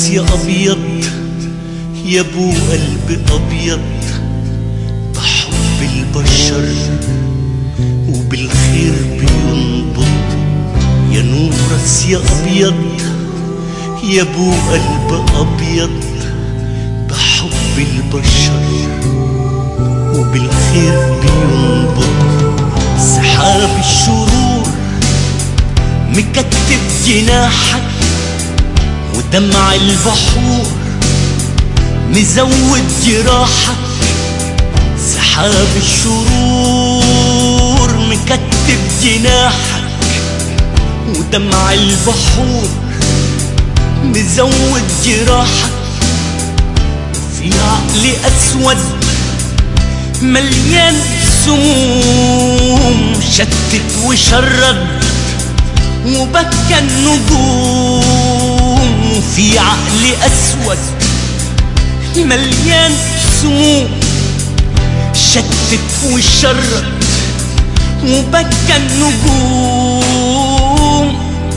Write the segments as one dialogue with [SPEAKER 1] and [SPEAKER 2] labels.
[SPEAKER 1] يا أبيض يا ابو قلب أبيض بحب البشر وبالخير بينبض يا نور راس يا أبيض يا ابو قلب أبيض بحب البشر وبالخير بينبض سحاب الشرور مكتب جناحك ودمع البحور مزود جراحك سحاب الشرور مكتب جناحك ودمع البحور مزود جراحك في عقل أسود مليان سموم شتت وشرد وبكى النجوم في عقل أسود مليان سموم شتت وشرد وبكى النجوم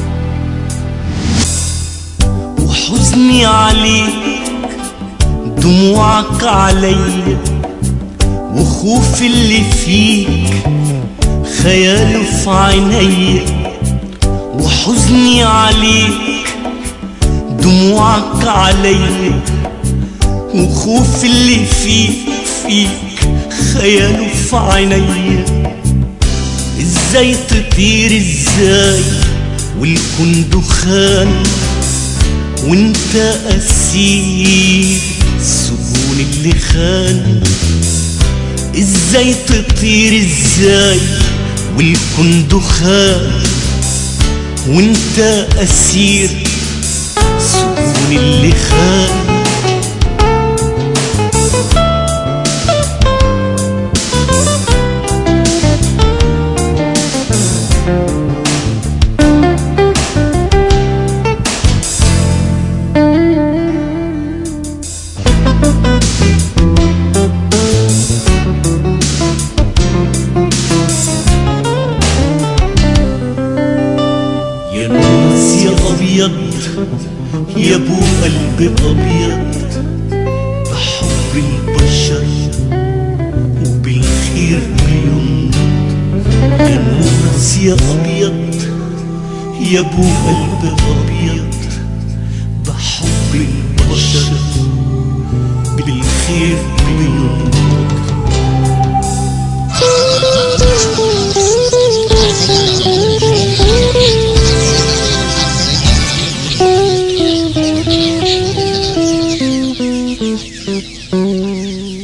[SPEAKER 1] وحزني عليك دموعك عليا وخوف اللي فيك خياله في عينيا وحزني عليك دموعك عليا وخوف اللي فيك فيك خياله في عينيا ازاي تطير ازاي والكون دخان وانت اسير السجون اللي خان ازاي تطير ازاي والكون دخان وانت اسير السجون اللي خان يا ناس يا أبيض يا أبو قلب أبيض بحب البشر وبالخير بينبض يا ناس يا أبيض يا أبو قلب أبيض بحب البشر بالخير بينبض
[SPEAKER 2] Thank you.